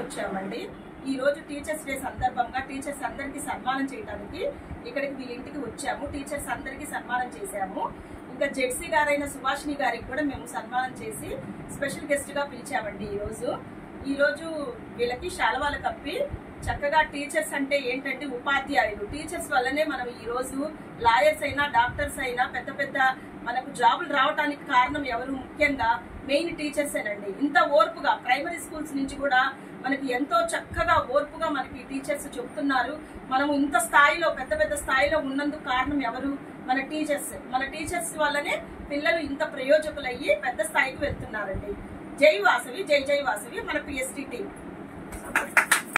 వచ్చామండి ఈ రోజు టీచర్స్ డే సందర్భంగా టీచర్స్ అందరికి సన్మానం చేయడానికి ఇక్కడికి వీళ్ళ ఇంటికి వచ్చాము టీచర్స్ అందరికి సన్మానం చేశాము ఇంకా జెడ్సీ గారైన సుభాషిణి గారికి కూడా మేము సన్మానం చేసి స్పెషల్ గెస్ట్ గా పిలిచామండి ఈ రోజు ఈ రోజు వీళ్ళకి శాలవాలు కప్పి చక్కగా టీచర్స్ అంటే ఏంటంటే ఉపాధ్యాయులు టీచర్స్ వల్లనే మనం ఈ రోజు లాయర్స్ అయినా డాక్టర్స్ అయినా పెద్ద పెద్ద మనకు జాబులు రావడానికి కారణం ఎవరు ముఖ్యంగా మెయిన్ టీచర్సేనండి ఇంత ఓర్పుగా ప్రైమరీ స్కూల్స్ నుంచి కూడా మనకి ఎంతో చక్కగా ఓర్పుగా మనకి టీచర్స్ చెప్తున్నారు మనం ఇంత స్థాయిలో పెద్ద పెద్ద స్థాయిలో ఉన్నందుకు కారణం ఎవరు మన టీచర్స్ మన టీచర్స్ వల్లనే పిల్లలు ఇంత ప్రయోజకులయ్యి పెద్ద స్థాయికి వెళ్తున్నారండి జై వాసవి జై జై వాసవి మన పిఎస్టీ టీం